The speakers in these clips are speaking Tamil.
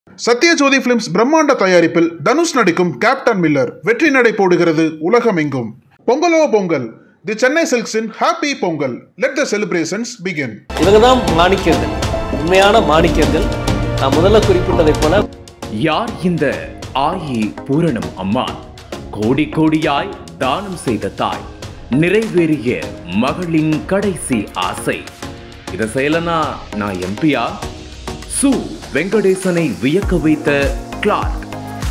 சத்யஜோதி பிலிம்ஸ் பிரம்மாண்ட தயாரிப்பில் தனுஷ் நடிக்கும் கேப்டன் மில்லர் வெற்றி நடை போடுகிறது உலகமெங்கும் பொங்கலோ பொங்கல் தி சென்னை சில்க்ஸின் happy Pongal let the celebrations begin இவங்க தான் மாணிக்கர்கள் உண்மையான மாணிக்கர்கள் நான் முதல்ல குறிப்பிட்டதைப் போல யார் இந்த ஆயி பூரணம் அம்மான் கோடி கோடியாய் தானம் செய்த தாய் நிறைவேறிய மகளின் கடைசி ஆசை இத செய்யலனா நான் எம்பியா சு வெங்கடேசனை வியக்க வைத்த கிளார்க்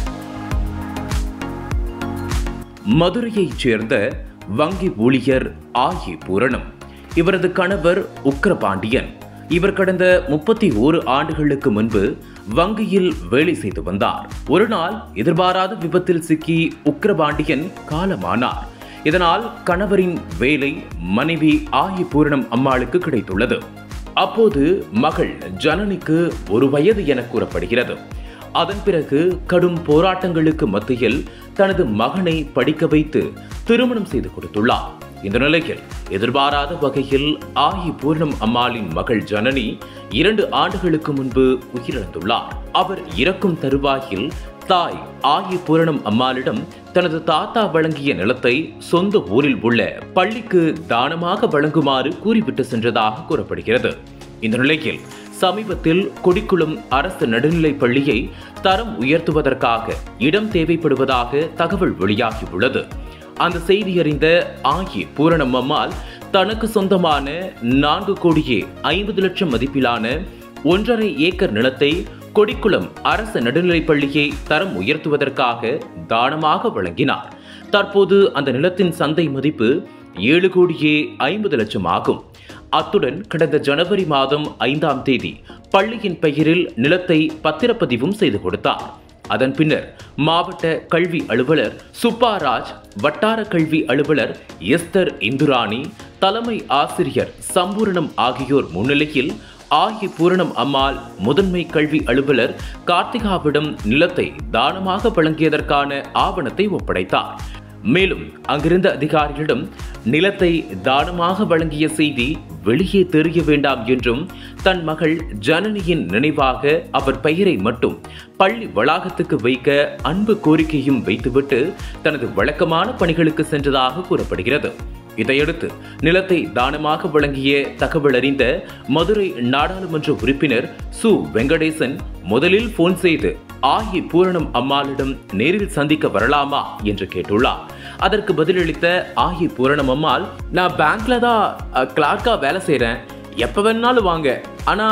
மதுரையைச் சேர்ந்த வங்கி ஊழியர் ஆயி பூரணம் இவரது கணவர் உக்கிரபாண்டியன் இவர் கடந்த முப்பத்தி ஓரு ஆண்டுகளுக்கு முன்பு வங்கியில் வேலை செய்து வந்தார் ஒரு நாள் எதிர்பாராத விபத்தில் சிக்கி உக்கிரபாண்டியன் காலமானார் இதனால் கணவரின் வேலை மனைவி ஆயி பூரணம் அம்மாளுக்கு கிடைத்துள்ளது அப்போது மகள் ஜனனிக்கு ஒரு வயது என கூறப்படுகிறது அதன் பிறகு கடும் போராட்டங்களுக்கு மத்தியில் தனது மகனை படிக்க வைத்து திருமணம் செய்து கொடுத்துள்ளார் இந்த நிலையில் எதிர்பாராத வகையில் ஆயி பூர்ணம் அம்மாளின் மகள் ஜனனி இரண்டு ஆண்டுகளுக்கு முன்பு உயிரிழந்துள்ளார் அவர் இறக்கும் தருவாயில் தாய் ஆயி பூரணம் அம்மாளிடம் தனது தாத்தா வழங்கிய நிலத்தை சொந்த ஊரில் உள்ள பள்ளிக்கு தானமாக வழங்குமாறு கூறிவிட்டு சென்றதாக கூறப்படுகிறது இந்த நிலையில் சமீபத்தில் கொடிக்குளம் அரசு நடுநிலைப் பள்ளியை தரம் உயர்த்துவதற்காக இடம் தேவைப்படுவதாக தகவல் வெளியாகியுள்ளது அந்த செய்தி அறிந்த ஆயி பூரணம் அம்மாள் தனக்கு சொந்தமான நான்கு கோடியே ஐம்பது லட்சம் மதிப்பிலான ஒன்றரை ஏக்கர் நிலத்தை கொடிக்குளம் அரசு நடுநிலைப் பள்ளியை தரம் உயர்த்துவதற்காக தானமாக வழங்கினார் தற்போது அந்த நிலத்தின் சந்தை மதிப்பு ஏழு கோடியே ஐம்பது லட்சம் ஆகும் அத்துடன் கடந்த ஜனவரி மாதம் ஐந்தாம் தேதி பள்ளியின் பெயரில் நிலத்தை பத்திரப்பதிவும் செய்து கொடுத்தார் அதன் பின்னர் மாவட்ட கல்வி அலுவலர் சுப்பாராஜ் வட்டார கல்வி அலுவலர் எஸ்தர் இந்துராணி தலைமை ஆசிரியர் சம்பூரணம் ஆகியோர் முன்னிலையில் ஆகி பூரணம் அம்மாள் முதன்மை கல்வி அலுவலர் கார்த்திகாவிடம் நிலத்தை தானமாக வழங்கியதற்கான ஆவணத்தை ஒப்படைத்தார் மேலும் அங்கிருந்த அதிகாரிகளிடம் நிலத்தை தானமாக வழங்கிய செய்தி வெளியே தெரிய வேண்டாம் என்றும் தன் மகள் ஜனனியின் நினைவாக அவர் பெயரை மட்டும் பள்ளி வளாகத்துக்கு வைக்க அன்பு கோரிக்கையும் வைத்துவிட்டு தனது வழக்கமான பணிகளுக்கு சென்றதாக கூறப்படுகிறது இதையடுத்து நிலத்தை தானமாக வழங்கிய தகவல் அறிந்த மதுரை நாடாளுமன்ற உறுப்பினர் சு வெங்கடேசன் முதலில் போன் செய்து ஆகி பூரணம் அம்மாளிடம் நேரில் சந்திக்க வரலாமா என்று கேட்டுள்ளார் அதற்கு பதிலளித்த ஆகி பூரணம் அம்மாள் நான் பேங்க்ல தான் கிளார்க்கா வேலை செய்றேன் எப்ப வேணாலும் வாங்க ஆனா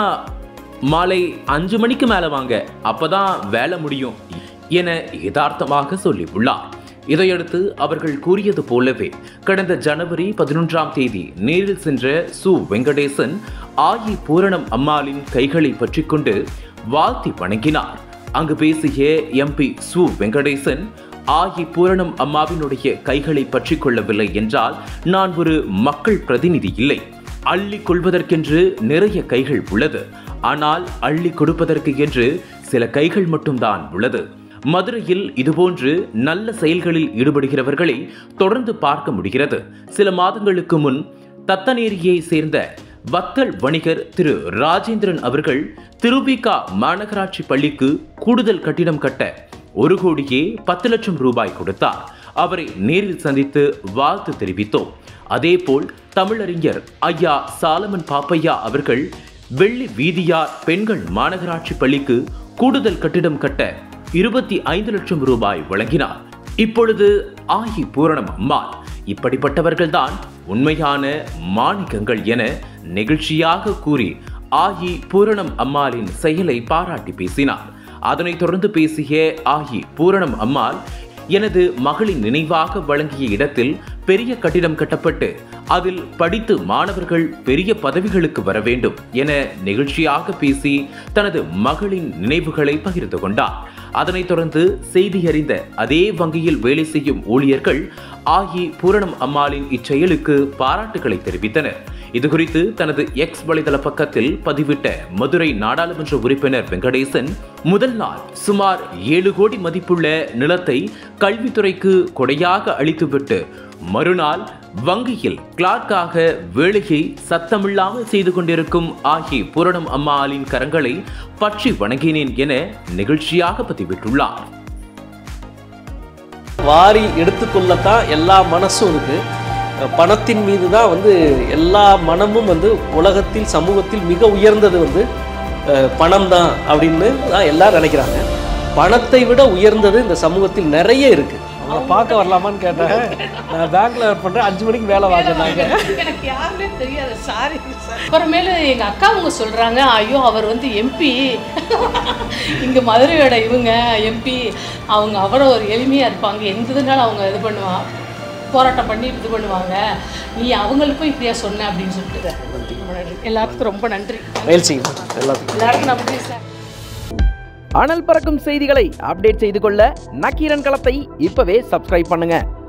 மாலை அஞ்சு மணிக்கு மேல வாங்க அப்பதான் வேலை முடியும் என யதார்த்தமாக சொல்லியுள்ளார் இதையடுத்து அவர்கள் கூறியது போலவே கடந்த ஜனவரி பதினொன்றாம் தேதி நேரில் சென்ற சு வெங்கடேசன் ஆயி பூரணம் அம்மாளின் கைகளை பற்றிக்கொண்டு வாழ்த்தி வணங்கினார் அங்கு பேசிய எம்பி சு வெங்கடேசன் ஆகி பூரணம் அம்மாவினுடைய கைகளை பற்றி கொள்ளவில்லை என்றால் நான் ஒரு மக்கள் பிரதிநிதி இல்லை அள்ளி கொள்வதற்கென்று நிறைய கைகள் உள்ளது ஆனால் அள்ளி கொடுப்பதற்கு என்று சில கைகள் மட்டும்தான் உள்ளது மதுரையில் இதுபோன்று நல்ல செயல்களில் ஈடுபடுகிறவர்களை தொடர்ந்து பார்க்க முடிகிறது சில மாதங்களுக்கு முன் தத்தநேரியை சேர்ந்த வத்தல் வணிகர் திரு ராஜேந்திரன் அவர்கள் திருவிகா மாநகராட்சி பள்ளிக்கு கூடுதல் கட்டிடம் கட்ட ஒரு கோடியே பத்து லட்சம் ரூபாய் கொடுத்தார் அவரை நேரில் சந்தித்து வாழ்த்து தெரிவித்தோம் அதேபோல் தமிழறிஞர் ஐயா சாலமன் பாப்பையா அவர்கள் வெள்ளி வீதியார் பெண்கள் மாநகராட்சி பள்ளிக்கு கூடுதல் கட்டிடம் கட்ட இருபத்தி ஐந்து லட்சம் ரூபாய் வழங்கினார் இப்பொழுது ஆகி பூரணம் அம்மாள் இப்படிப்பட்டவர்கள்தான் உண்மையான மாணிக்கங்கள் என நெகிழ்ச்சியாக கூறி ஆகி பூரணம் அம்மாளின் செயலை பாராட்டி பேசினார் அதனைத் தொடர்ந்து பேசிய ஆகி பூரணம் அம்மாள் எனது மகளின் நினைவாக வழங்கிய இடத்தில் பெரிய கட்டிடம் கட்டப்பட்டு அதில் படித்து மாணவர்கள் பெரிய பதவிகளுக்கு வர வேண்டும் என நெகிழ்ச்சியாக பேசி தனது மகளின் நினைவுகளை பகிர்ந்து கொண்டார் அதனைத் தொடர்ந்து செய்தி அறிந்த அதே வங்கியில் வேலை செய்யும் ஊழியர்கள் ஆகி பூரணம் அம்மாளின் இச்செயலுக்கு பாராட்டுகளை தெரிவித்தனர் இதுகுறித்து தனது எக்ஸ் வலைதள பக்கத்தில் பதிவிட்ட மதுரை நாடாளுமன்ற உறுப்பினர் வெங்கடேசன் முதல் நாள் சுமார் ஏழு கோடி மதிப்புள்ள நிலத்தை கல்வித்துறைக்கு கொடையாக அளித்துவிட்டு மறுநாள் வங்கியில் கிளார்க்காக வேலையை சத்தமில்லாமல் செய்து கொண்டிருக்கும் ஆகிய பூரணம் அம்மாளின் கரங்களை பற்றி வணங்கினேன் என நிகழ்ச்சியாக பதிவிட்டுள்ளார் வாரி எடுத்துக்கொள்ளத்தான் எல்லா மனசும் இருக்கு பணத்தின் மீது தான் வந்து எல்லா மனமும் வந்து உலகத்தில் சமூகத்தில் மிக உயர்ந்தது வந்து அஹ், பணம் தான் அப்படின்னு தான் எல்லாரும் நினைக்கிறாங்க பணத்தை விட உயர்ந்தது இந்த சமூகத்தில் நிறைய இருக்கு அவங்க பார்க்க வரலாமான்னு கேட்டேன் நான் பேங்க்ல ஒர்க் பண்றேன் அஞ்சு மணிக்கு வேலை வாங்கினாங்க எனக்கு யாருமே தெரியாது சாரி சார் அப்புறமேலு எங்க அக்கா அவங்க சொல்றாங்க ஐயோ அவர் வந்து எம்பி இங்க மதுரையோட இவங்க எம்பி அவங்க அவ்வளோ ஒரு எளிமையா இருப்பாங்க எந்த இதுனாலும் அவங்க இது பண்ணுவாங்க போராட்டம் பண்ணி இது பண்ணுவாங்க நீ அவங்களுக்கும் இப்படியா சொன்ன அப்படின்னு சொல்லிட்டு ரொம்ப நன்றி. எல்லாத்துக்கும் ரொம்ப நன்றி மகிழ்ச்சிங்க எல்லாத்துக்கும் எல்லாருக்கும் நன்றி சார் அனல் பறக்கும் செய்திகளை அப்டேட் செய்து கொள்ள நக்கீரன் களத்தை இப்பவே சப்ஸ்கிரைப் பண்ணுங்க